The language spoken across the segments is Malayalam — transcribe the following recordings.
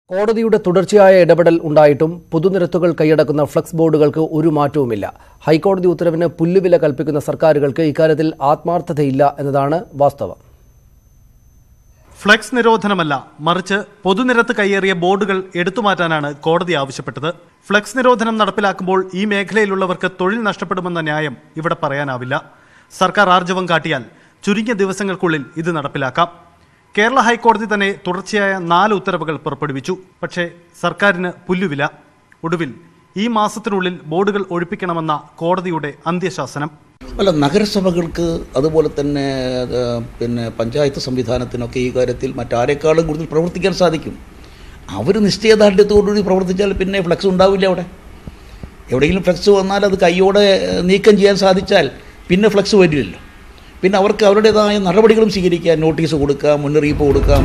കോടതിയുടെ തുടർച്ചയായ ഇടപെടൽ ഉണ്ടായിട്ടും പൊതുനിരത്തുകൾ കൈയടക്കുന്ന ഫ്ലക്സ് ബോർഡുകൾക്ക് ഒരു മാറ്റവുമില്ല ഹൈക്കോടതി ഉത്തരവിന് പുല്ലുവില കൽപ്പിക്കുന്ന സർക്കാരുകൾക്ക് ഇക്കാര്യത്തിൽ ആത്മാർത്ഥതയില്ല എന്നതാണ് വാസ്തവം ഫ്ലെക്സ് നിരോധനമല്ല മറിച്ച് പൊതുനിരത്ത് കയ്യേറിയ ബോർഡുകൾ എടുത്തുമാറ്റാനാണ് കോടതി ആവശ്യപ്പെട്ടത് ഫ്ലെക്സ് നിരോധനം നടപ്പിലാക്കുമ്പോൾ ഈ മേഖലയിലുള്ളവർക്ക് തൊഴിൽ നഷ്ടപ്പെടുമെന്ന ന്യായം ഇവിടെ പറയാനാവില്ല സർക്കാർ ആർജവം കാട്ടിയാൽ ചുരുങ്ങിയ ദിവസങ്ങൾക്കുള്ളിൽ ഇത് നടപ്പിലാക്കാം കേരള ഹൈക്കോടതി തന്നെ തുടർച്ചയായ നാല് ഉത്തരവുകൾ പുറപ്പെടുവിച്ചു പക്ഷേ സർക്കാരിന് പുല്ലുവില ഒടുവിൽ ഈ മാസത്തിനുള്ളിൽ ബോർഡുകൾ ഒഴിപ്പിക്കണമെന്ന കോടതിയുടെ അന്ത്യശാസനം അല്ല നഗരസഭകൾക്ക് അതുപോലെ തന്നെ ആ, പിന്നെ പഞ്ചായത്ത് സംവിധാനത്തിനൊക്കെ ഈ കാര്യത്തിൽ മറ്റാരെക്കാളും കൂടുതൽ പ്രവർത്തിക്കാൻ സാധിക്കും അവർ നിശ്ചയദാർഢ്യത്തോടുകൂടി പ്രവർത്തിച്ചാൽ പിന്നെ ഫ്ലക്സ് ഉണ്ടാവില്ല അവിടെ എവിടെയെങ്കിലും ഫ്ലക്സ് വന്നാൽ അത് കൈയോടെ ഏഹ്, നീക്കം ചെയ്യാൻ സാധിച്ചാൽ പിന്നെ ഫ്ലക്സ് വരില്ലല്ലോ പിന്നെ അവർക്ക് അവരുടേതായ നടപടികളും സ്വീകരിക്കാം നോട്ടീസ് കൊടുക്കാം മുന്നറിയിപ്പ് കൊടുക്കാം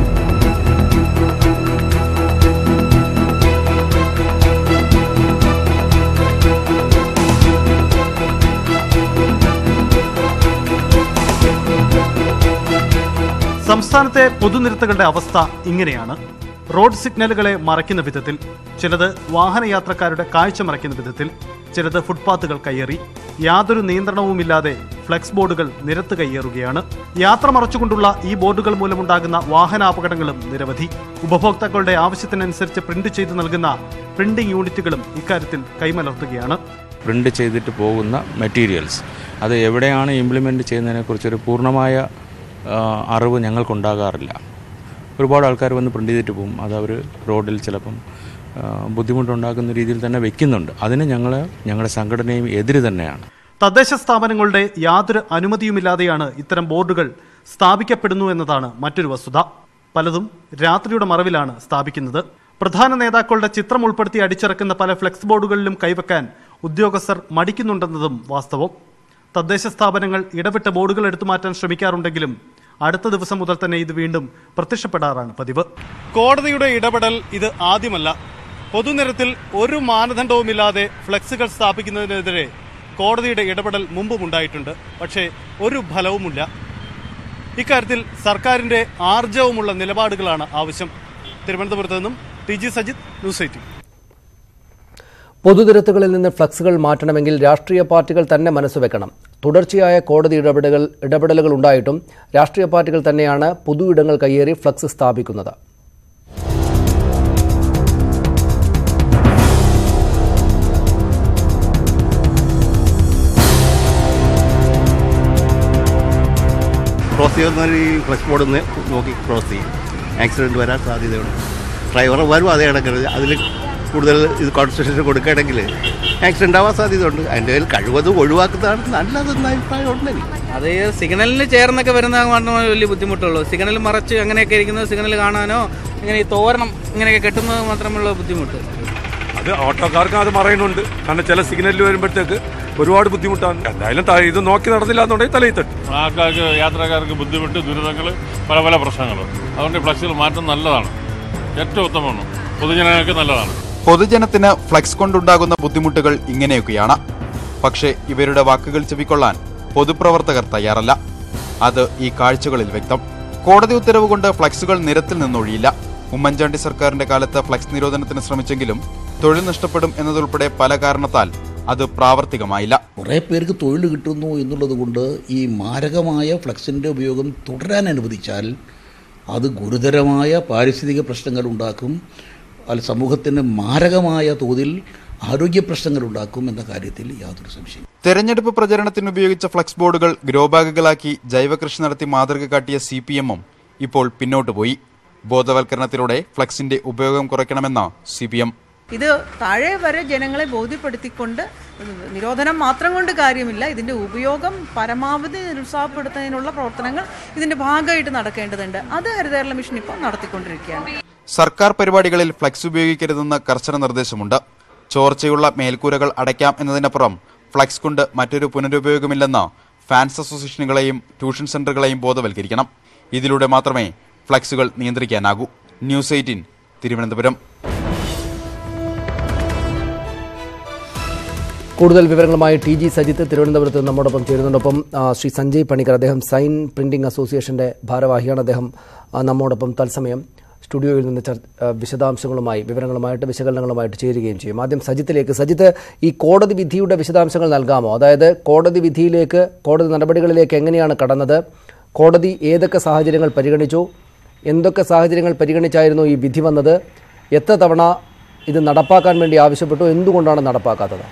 സംസ്ഥാനത്തെ പൊതുനിരത്തുകളുടെ അവസ്ഥ ഇങ്ങനെയാണ് റോഡ് സിഗ്നലുകളെ മറയ്ക്കുന്ന വിധത്തിൽ ചിലത് വാഹനയാത്രക്കാരുടെ കാഴ്ച മറയ്ക്കുന്ന വിധത്തിൽ ചിലത് ഫുട്പാത്തുകൾ കയ്യേറി യാതൊരു നിയന്ത്രണവുമില്ലാതെ ഫ്ലെക്സ് ബോർഡുകൾ നിരത്ത് കയ്യേറുകയാണ് യാത്ര മറച്ചുകൊണ്ടുള്ള ഈ ബോർഡുകൾ മൂലമുണ്ടാകുന്ന വാഹനാപകടങ്ങളും നിരവധി ഉപഭോക്താക്കളുടെ ആവശ്യത്തിനനുസരിച്ച് പ്രിന്റ് ചെയ്ത് നൽകുന്ന പ്രിന്റിംഗ് യൂണിറ്റുകളും ഇക്കാര്യത്തിൽ കൈമലർത്തുകയാണ് പ്രിൻ്റ് ചെയ്തിട്ട് പോകുന്ന മെറ്റീരിയൽസ് അത് എവിടെയാണ് ഇംപ്ലിമെൻ്റ് ചെയ്യുന്നതിനെക്കുറിച്ചൊരു പൂർണ്ണമായ ആ, അറിവ് ഞങ്ങൾക്കുണ്ടാകാറില്ല ഒരുപാട് ആൾക്കാർ വന്ന് പ്രിൻ്റ് ചെയ്തിട്ട് പോകും അത് അവർ റോഡിൽ ചിലപ്പം ആ, ബുദ്ധിമുട്ടുണ്ടാക്കുന്ന രീതിയിൽ തന്നെ വെക്കുന്നുണ്ട് അതിന് ഞങ്ങൾ ഞങ്ങളുടെ സംഘടനയും എതിര് തന്നെയാണ് തദ്ദേശ സ്ഥാപനങ്ങളുടെ യാതൊരു അനുമതിയുമില്ലാതെയാണ് ഇത്തരം ബോർഡുകൾ സ്ഥാപിക്കപ്പെടുന്നു എന്നതാണ് മറ്റൊരു വസ്തുത പലതും രാത്രിയുടെ മറവിലാണ് സ്ഥാപിക്കുന്നത് പ്രധാന നേതാക്കളുടെ ചിത്രം ഉൾപ്പെടുത്തി അടിച്ചിറക്കുന്ന പല ഫ്ലെക്സ് ബോർഡുകളിലും കൈവക്കാൻ ഉദ്യോഗസ്ഥർ മടിക്കുന്നുണ്ടെന്നതും വാസ്തവം തദ്ദേശ സ്ഥാപനങ്ങൾ ഇടവിട്ട ബോർഡുകൾ എടുത്തു മാറ്റാൻ ശ്രമിക്കാറുണ്ടെങ്കിലും അടുത്ത ദിവസം മുതൽ തന്നെ ഇത് വീണ്ടും പ്രത്യക്ഷപ്പെടാറാണ് പതിവ് കോടതിയുടെ ഇടപെടൽ ഇത് ആദ്യമല്ല പൊതുനിരത്തിൽ ഒരു മാനദണ്ഡവുമില്ലാതെ ഫ്ലെക്സുകൾ സ്ഥാപിക്കുന്നതിനെതിരെ കോടതിയുടെ ഇടപെടൽ മുമ്പും ഉണ്ടായിട്ടുണ്ട് പക്ഷേ ഒരു ഫലവുമില്ല ഇക്കാര്യത്തിൽ സർക്കാരിന്റെ ആർജവമുള്ള നിലപാടുകളാണ് ആവശ്യം തിരുവനന്തപുരത്ത് നിന്നും ടി ജി സജിത് ന്യൂസ് എയ്റ്റീൻ പൊതുനിരത്തുകളിൽ നിന്ന് ഫ്ലക്സുകൾ മാറ്റണമെങ്കിൽ രാഷ്ട്രീയ പാർട്ടികൾ തന്നെ മനസ്സുവെക്കണം തുടർച്ചയായ കോടതി ഇടപെടലുകൾ ഇടപെടലുകൾ ഉണ്ടായിട്ടും രാഷ്ട്രീയ പാർട്ടികൾ തന്നെയാണ് പൊതു ഇടങ്ങൾ കയ്യേറി ഫ്ലക്സ് സ്ഥാപിക്കുന്നത് ക്രോസ് ചെയ്യുന്നവർ ഈ ഫ്ലക്സ് ബോർഡിൽ നിന്ന് നോക്കി ക്രോസ് ചെയ്യും ആക്സിഡൻറ്റ് വരാൻ സാധ്യതയുണ്ട് ഡ്രൈവർ വരും അതേ കണക്കിന് അതിൽ കൂടുതൽ ഇത് കോൺസെൻട്രേഷൻ കൊടുക്കുകയാണെങ്കിൽ ആക്സിഡൻ്റ് ആവാൻ സാധ്യതയുണ്ട് അതിൻ്റെ കയ്യിൽ കഴിവതും ഒഴിവാക്കുന്നതാണ് നല്ലതെന്ന അഭിപ്രായം ഉണ്ട് എനിക്ക് അത് ഈ സിഗ്നലിന് ചേർന്നൊക്കെ വരുന്ന മാത്രമേ വലിയ ബുദ്ധിമുട്ടുള്ളൂ സിഗ്നൽ മറച്ച് അങ്ങനെയൊക്കെ ഇരിക്കുന്നത് സിഗ്നൽ കാണാനോ ഇങ്ങനെ ഈ തോരണം ഇങ്ങനെയൊക്കെ കെട്ടുന്നത് മാത്രമുള്ള ബുദ്ധിമുട്ട് അത് ഓട്ടോക്കാർക്കും അത് പറയുന്നുണ്ട് കാരണം ചില സിഗ്നലിൽ വരുമ്പോഴത്തേക്ക് ഒരുപാട് ബുദ്ധിമുട്ടാണ് എന്തായാലും ത- ഇത് നോക്കി നടന്നില്ല എന്നുണ്ടെങ്കിൽ തലയിൽ തട്ടും ആൾക്കാർക്ക് യാത്രക്കാർക്ക് ബുദ്ധിമുട്ട് ദുരിതങ്ങൾ പല പല പ്രശ്നങ്ങൾ അതുകൊണ്ട് ഫ്ലക്സുകൾ മാറ്റം നല്ലതാണ് ഏറ്റവും ഉത്തമമാണ് പൊതുജനങ്ങൾക്ക് നല്ലതാണ് പൊതുജനത്തിന് ഫ്ലക്സ് കൊണ്ടുണ്ടാകുന്ന ബുദ്ധിമുട്ടുകൾ ഇങ്ങനെയൊക്കെയാണ് പക്ഷേ ഇവരുടെ വാക്കുകൾ ചെവിക്കൊള്ളാൻ പൊതുപ്രവർത്തകർ തയ്യാറല്ല അത് ഈ കാഴ്ചകളിൽ വ്യക്തം കോടതി ഉത്തരവ് കൊണ്ട് ഫ്ലക്സുകൾ നിരത്തിൽ നിന്നൊഴിയില്ല ഉമ്മൻചാണ്ടി സർക്കാരിന്റെ കാലത്ത് ഫ്ലക്സ് നിരോധനത്തിന് ശ്രമിച്ചെങ്കിലും തൊഴിൽ നഷ്ടപ്പെടും എന്നതുൾപ്പെടെ പല കാരണത്താൽ അത് പ്രാവർത്തികമായില്ല കുറേ പേർക്ക് തൊഴിൽ കിട്ടുന്നു എന്നുള്ളത് കൊണ്ട് ഈ മാരകമായ ഫ്ലക്സിൻ്റെ ഉപയോഗം തുടരാൻ അനുവദിച്ചാൽ അത് ഗുരുതരമായ പാരിസ്ഥിതിക പ്രശ്നങ്ങൾ ഉണ്ടാക്കും അത് സമൂഹത്തിന് മാരകമായ തോതിൽ ആരോഗ്യ പ്രശ്നങ്ങൾ ഉണ്ടാക്കും എന്ന കാര്യത്തിൽ യാതൊരു സംശയം തെരഞ്ഞെടുപ്പ് പ്രചരണത്തിന് ഉപയോഗിച്ച ഫ്ലക്സ് ബോർഡുകൾ ഗ്രോബാഗുകളാക്കി ജൈവകൃഷി നടത്തി മാതൃക കാട്ടിയ സി പി എമ്മും ഇപ്പോൾ പിന്നോട്ട് പോയി ബോധവൽക്കരണത്തിലൂടെ ഫ്ലക്സിന്റെ ഉപയോഗം കുറയ്ക്കണമെന്ന് സി പി എം ഇത് താഴെ വരെ ജനങ്ങളെ ബോധ്യപ്പെടുത്തിക്കൊണ്ട് നിരോധനം മാത്രം കൊണ്ട് കാര്യമില്ല ഇതിൻ്റെ ഉപയോഗം പരമാവധി നിരുത്സാഹപ്പെടുത്തുന്നതിനുള്ള പ്രവർത്തനങ്ങൾ ഇതിൻ്റെ ഭാഗമായിട്ട് നടക്കേണ്ടതുണ്ട് അത് ഹരിതകേരള മിഷൻ ഇപ്പോൾ നടത്തിക്കൊണ്ടിരിക്കുകയാണ് സർക്കാർ പരിപാടികളിൽ ഫ്ലക്സ് ഉപയോഗിക്കരുതെന്ന് കർശന നിർദ്ദേശമുണ്ട് ചോർച്ചയുള്ള മേൽക്കൂരകൾ അടയ്ക്കാം എന്നതിനപ്പുറം ഫ്ലക്സ് കൊണ്ട് മറ്റൊരു പുനരുപയോഗമില്ലെന്ന് ഫാൻസ് അസോസിയേഷനുകളെയും ട്യൂഷൻ സെന്ററുകളെയും ബോധവൽക്കരിക്കണം ഇതിലൂടെ മാത്രമേ ഫ്ലക്സുകൾ നിയന്ത്രിക്കാനാകൂ ന്യൂസ് എയ്റ്റീൻ തിരുവനന്തപുരം കൂടുതൽ വിവരങ്ങളുമായി ടി ജി സജിത്ത് തിരുവനന്തപുരത്ത് നമ്മോടൊപ്പം ചേരുന്നതോടൊപ്പം ആ, ശ്രീ സഞ്ജയ് പണിക്കർ അദ്ദേഹം സൈൻ പ്രിന്റിംഗ് അസോസിയേഷന്റെ ഭാരവാഹിയാണ് അദ്ദേഹം ആ, നമ്മോടൊപ്പം തത്സമയം സ്റ്റുഡിയോയിൽ നിന്ന് ചർ ആ, വിശദാംശങ്ങളുമായി വിവരങ്ങളുമായിട്ട് വിശകലനങ്ങളുമായിട്ട് ചേരുകയും ചെയ്യും ആദ്യം സജിത്തിലേക്ക് സജിത്ത് ഈ കോടതി വിധിയുടെ വിശദാംശങ്ങൾ നൽകാമോ അതായത് കോടതി വിധിയിലേക്ക് കോടതി നടപടികളിലേക്ക് എങ്ങനെയാണ് കടന്നത് കോടതി ഏതൊക്കെ സാഹചര്യങ്ങൾ പരിഗണിച്ചു എന്തൊക്കെ സാഹചര്യങ്ങൾ പരിഗണിച്ചായിരുന്നു ഈ വിധി വന്നത് എത്ര തവണ ഇത് നടപ്പാക്കാൻ വേണ്ടി ആവശ്യപ്പെട്ടു എന്തുകൊണ്ടാണ് നടപ്പാക്കാത്തത്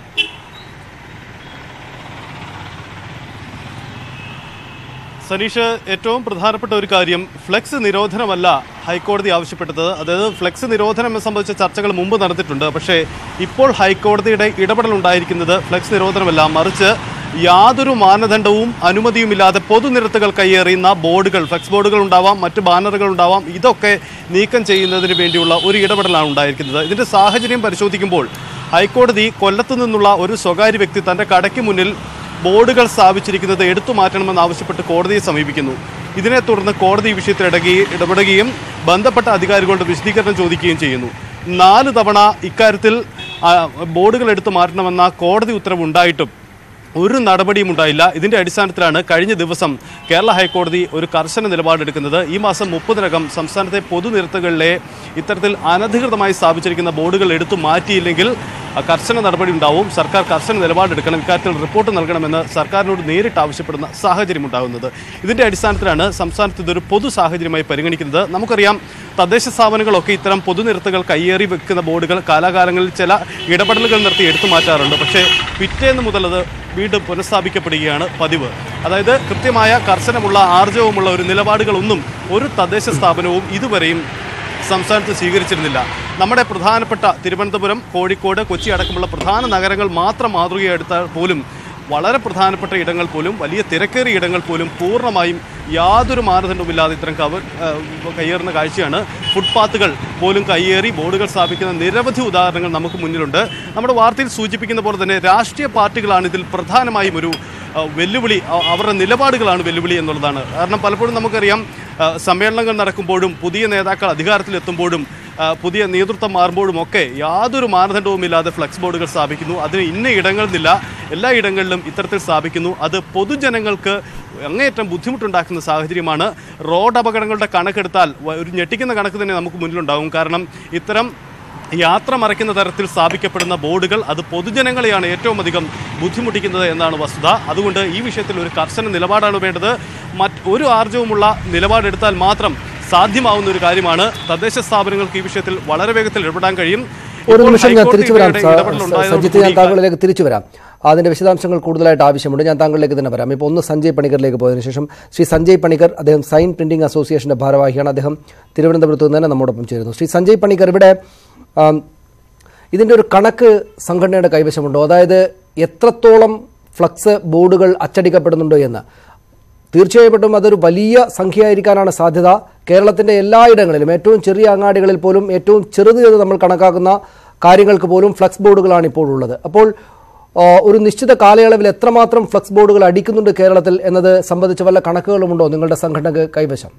സനീഷ് ഏറ്റവും പ്രധാനപ്പെട്ട ഒരു കാര്യം ഫ്ലെക്സ് നിരോധനമല്ല ഹൈക്കോടതി ആവശ്യപ്പെട്ടത് അതായത് ഫ്ലെക്സ് നിരോധനം സംബന്ധിച്ച ചർച്ചകൾ മുമ്പ് നടന്നിട്ടുണ്ട് പക്ഷേ ഇപ്പോൾ ഹൈക്കോടതിയുടെ ഇടപെടൽ ഉണ്ടായിരിക്കുന്നത് ഫ്ലെക്സ് നിരോധനമല്ല മറിച്ച് യാതൊരു മാനദണ്ഡവും അനുമതിയുമില്ലാതെ പൊതുനിരത്തുകൾ കയ്യേറിയുന്ന ബോർഡുകൾ ഫ്ലെക്സ് ബോർഡുകൾ ഉണ്ടാവാം മറ്റ് ബാനറുകൾ ഉണ്ടാവാം ഇതൊക്കെ നീക്കം ചെയ്യുന്നതിന് വേണ്ടിയുള്ള ഒരു ഇടപെടലാണ് ഉണ്ടായിരിക്കുന്നത് ഇതിന്റെ സാഹചര്യം പരിശോധിക്കുമ്പോൾ ഹൈക്കോടതി കൊല്ലത്തു നിന്നുള്ള ഒരു സ്വകാര്യ വ്യക്തി തന്റെ കടയ്ക്ക് മുന്നിൽ ബോർഡുകൾ സ്ഥാപിച്ചിരിക്കുന്നത് എടുത്തു മാറ്റണമെന്ന് ആവശ്യപ്പെട്ട് കോടതിയെ സമീപിക്കുന്നു ഇതിനെ തുടർന്ന് കോടതി ഈ വിഷയത്തിൽ ഇടകി- ഇടപെടുകയും ബന്ധപ്പെട്ട അധികാരികളുടെ വിശദീകരണം ചോദിക്കുകയും ചെയ്യുന്നു നാല് തവണ ഇക്കാര്യത്തിൽ ആ, ബോർഡുകൾ എടുത്തു മാറ്റണമെന്ന കോടതി ഉത്തരവുണ്ടായിട്ടും ഒരു നടപടിയും ഉണ്ടായില്ല ഇതിന്റെ അടിസ്ഥാനത്തിലാണ് കഴിഞ്ഞ ദിവസം കേരള ഹൈക്കോടതി ഒരു കർശന നിലപാടെടുക്കുന്നത് ഈ മാസം മുപ്പതിനകം സംസ്ഥാനത്തെ പൊതുനിരത്തുകളിലെ ഇത്തരത്തിൽ അനധികൃതമായി സ്ഥാപിച്ചിരിക്കുന്ന ബോർഡുകൾ എടുത്തു മാറ്റിയില്ലെങ്കിൽ ആ, കർശന നടപടി ഉണ്ടാവും സർക്കാർ കർശന നിലപാടെടുക്കണം ഇക്കാര്യത്തിൽ റിപ്പോർട്ട് നൽകണമെന്ന് സർക്കാരിനോട് നേരിട്ട് ആവശ്യപ്പെടുന്ന സാഹചര്യം ഉണ്ടാകുന്നത് ഇതിന്റെ അടിസ്ഥാനത്തിലാണ് സംസ്ഥാനത്ത് ഇതൊരു പൊതു സാഹചര്യമായി പരിഗണിക്കുന്നത് നമുക്കറിയാം തദ്ദേശ സ്ഥാപനങ്ങളൊക്കെ ഇത്തരം പൊതുനിരത്തുകൾ കയ്യേറി വെക്കുന്ന ബോർഡുകൾ കാലാകാലങ്ങളിൽ ചില ഇടപെടലുകൾ നിർത്തി എടുത്തു മാറ്റാറുണ്ട് പക്ഷേ പിറ്റേന്ന് മുതൽ അത് വീണ്ടും പുനഃസ്ഥാപിക്കപ്പെടുകയാണ് പതിവ് അതായത് കൃത്യമായ കർശനമുള്ള ആർജവമുള്ള ഒരു നിലപാടുകളൊന്നും ഒരു തദ്ദേശ സ്ഥാപനവും ഇതുവരെയും സംസ്ഥാനത്ത് സ്വീകരിച്ചിരുന്നില്ല നമ്മുടെ പ്രധാനപ്പെട്ട തിരുവനന്തപുരം കോഴിക്കോട് കൊച്ചി അടക്കമുള്ള പ്രധാന നഗരങ്ങൾ മാത്രം മാതൃകയെടുത്താൽ പോലും വളരെ പ്രധാനപ്പെട്ട ഇടങ്ങൾ പോലും വലിയ തിരക്കേറിയ ഇടങ്ങൾ പോലും പൂർണ്ണമായും യാതൊരു മാനദണ്ഡവുമില്ലാതെ ഇത്തരം കവർ ആ, കയ്യേറുന്ന കാഴ്ചയാണ് ഫുട്പാത്തുകൾ പോലും കയ്യേറി ബോർഡുകൾ സ്ഥാപിക്കുന്ന നിരവധി ഉദാഹരണങ്ങൾ നമുക്ക് മുന്നിലുണ്ട് നമ്മുടെ വാർത്തയിൽ സൂചിപ്പിക്കുന്ന പോലെ തന്നെ രാഷ്ട്രീയ പാർട്ടികളാണ് ഇതിൽ പ്രധാനമായും ഒരു ആ, വെല്ലുവിളി അ- അവരുടെ നിലപാടുകളാണ് വെല്ലുവിളി എന്നുള്ളതാണ് കാരണം പലപ്പോഴും നമുക്കറിയാം ആ, സമ്മേളനങ്ങൾ നടക്കുമ്പോഴും പുതിയ നേതാക്കൾ അധികാരത്തിലെത്തുമ്പോഴും ആ, പുതിയ നേതൃത്വം മാറുമ്പോഴും ഒക്കെ യാതൊരു മാനദണ്ഡവുമില്ലാതെ ഫ്ലെക്സ് ബോർഡുകൾ സ്ഥാപിക്കുന്നു അതിന് ഇന്ന ഇടങ്ങളിലില്ല എല്ലാ ഇടങ്ങളിലും ഇത്തരത്തിൽ സ്ഥാപിക്കുന്നു അത് പൊതുജനങ്ങൾക്ക് അങ്ങേയറ്റം ബുദ്ധിമുട്ടുണ്ടാക്കുന്ന സാഹചര്യമാണ് റോഡ് അപകടങ്ങളുടെ കണക്കെടുത്താൽ വ- ഒരു ഞെട്ടിക്കുന്ന കണക്ക് തന്നെ നമുക്ക് മുന്നിലുണ്ടാകും കാരണം ഇത്തരം യാത്ര മറയ്ക്കുന്ന തരത്തിൽ സ്ഥാപിക്കപ്പെടുന്ന ബോർഡുകൾ അത് പൊതുജനങ്ങളെയാണ് ഏറ്റവും അധികം ബുദ്ധിമുട്ടിക്കുന്നത് എന്നാണ് വസ്തുത അതുകൊണ്ട് ഈ വിഷയത്തിൽ ഒരു കർശന നിലപാടാണ് വേണ്ടത് മറ്റ് ഒരു ആർജവുമുള്ള നിലപാടെടുത്താൽ മാത്രം സാധ്യമാവുന്ന ഒരു കാര്യമാണ് തദ്ദേശ സ്ഥാപനങ്ങൾക്ക് ഈ വിഷയത്തിൽ വളരെ വേഗത്തിൽ ഇടപെടാൻ കഴിയും ഒരു ഇപ്പോൾ നിമിഷം ഞാൻ തിരിച്ചു വരാം ഹൈക്കോടതിയുടെ ഇടപെടൽ സ- ഉണ്ടായതോടുകൂടി സജിത്ത് ഞാൻ താങ്കളിലേക്ക് തിരിച്ചു വരാം അതിന്റെ വിശദാംശങ്ങൾ കൂടുതലായിട്ട് ആവശ്യമുണ്ട് ഞാൻ താങ്കളിലേക്ക് തന്നെ വരാം ഇപ്പോൾ ഒന്ന് സഞ്ജയ് പണിക്കറിലേക്ക് പോയതിനു ശേഷം ശ്രീ സഞ്ജയ് പണിക്കർ അദ്ദേഹം സൈൻ പ്രിന്റിംഗ് അസോസിയേഷന്റെ ഭാരവാഹിയാണ് അദ്ദേഹം തിരുവനന്തപുരത്ത് നിന്ന് തന്നെ നമ്മോടൊപ്പം ചേരുന്നു ശ്രീ സഞ്ജയ് പണിക്കർ ഇവിടെ ആം, ഇതിന്റെ ഒരു കണക്ക് സംഘടനയുടെ കൈവശമുണ്ടോ അതായത് എത്രത്തോളം ഫ്ലക്സ് ബോർഡുകൾ അച്ചടിക്കപ്പെടുന്നുണ്ട് എന്ന് തീർച്ചയായിട്ടും അതൊരു വലിയ സംഖ്യയായിരിക്കാനാണ് സാധ്യത കേരളത്തിന്റെ എല്ലായിടങ്ങളിലും ഏറ്റവും ചെറിയ അങ്ങാടികളിൽ പോലും ഏറ്റവും ചെറുത് എന്ന് നമ്മൾ കണക്കാക്കുന്ന കാര്യങ്ങൾക്ക് പോലും ഫ്ലക്സ് ബോർഡുകളാണ് ഇപ്പോൾ ഉള്ളത് അപ്പോൾ ആ, ഒരു നിശ്ചിത കാലയളവിൽ എത്രമാത്രം ഫ്ലക്സ് ബോർഡുകൾ അടിക്കുന്നുണ്ട് കേരളത്തിൽ എന്നത് സംബന്ധിച്ച് വല്ല കണക്കുകളുമുണ്ടോ നിങ്ങളുടെ സംഘടനക്ക് കൈവശം